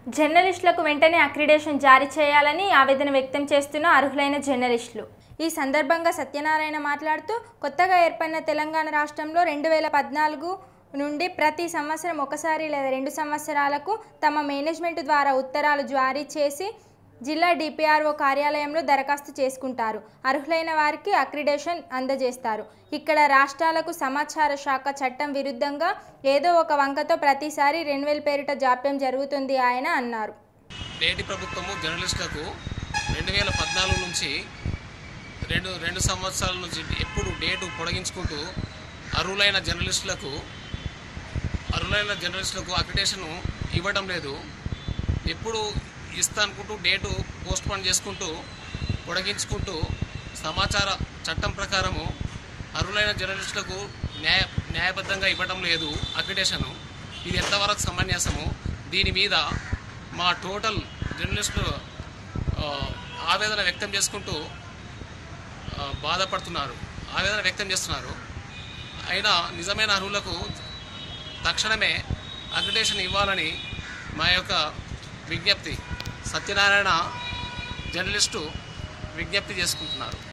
జర్నలిస్టులకు వెంటనే అక్రిడేషన్ జారీ చేయాలని ఆవేదన వ్యక్తం చేస్తున్న అర్హులైన జర్నలిస్టులు ఈ సందర్భంగా సత్యనారాయణ మాట్లాడుతూ కొత్తగా ఏర్పడిన తెలంగాణ రాష్ట్రంలో రెండు వేల పద్నాలుగు నుండి ప్రతి సంవత్సరం ఒకసారి లేదా రెండు సంవత్సరాలకు తమ మేనేజ్మెంట్ ద్వారా ఉత్తరాలు జారీ చేసి జిల్లా డిపిఆర్ఓ కార్యాలయంలో దరఖాస్తు చేసుకుంటారు అర్హులైన వారికి అక్రిడేషన్ అందజేస్తారు ఇక్కడ రాష్ట్రాలకు సమాచార శాఖ చట్టం విరుద్ధంగా ఏదో ఒక వంకతో ప్రతిసారి రెన్యువల్ పేరిట జాప్యం జరుగుతుంది ఆయన అన్నారు నేటి ప్రభుత్వము జర్నలిస్టులకు రెండు వేల పద్నాలుగు నుంచి రెండు రెండు సంవత్సరాల నుంచి ఎప్పుడు డేటు పొడిగించుకుంటూ అర్హులైన జర్నలిస్టులకు అర్హులైన జర్నలిస్టులకు అక్రిడేషన్ ఇవ్వడం లేదు ఎప్పుడు ఇస్తా అనుకుంటూ డేటు పోస్ట్ పోన్ చేసుకుంటూ పొడిగించుకుంటూ సమాచార చట్టం ప్రకారము అర్హులైన జర్నలిస్టులకు న్యాయ న్యాయబద్ధంగా ఇవ్వడం లేదు అక్రిడేషను ఇది ఎంతవరకు సమంజసము దీని మీద మా టోటల్ జర్నలిస్టులు ఆ, ఆవేదన వ్యక్తం చేసుకుంటూ ఆ, బాధపడుతున్నారు ఆవేదన వ్యక్తం చేస్తున్నారు అయినా నిజమైన అర్హులకు తక్షణమే అక్రిడేషన్ ఇవ్వాలని మా యొక్క విజ్ఞప్తి సత్యనారాయణ జర్నలిస్టు విజ్ఞప్తి చేసుకుంటున్నారు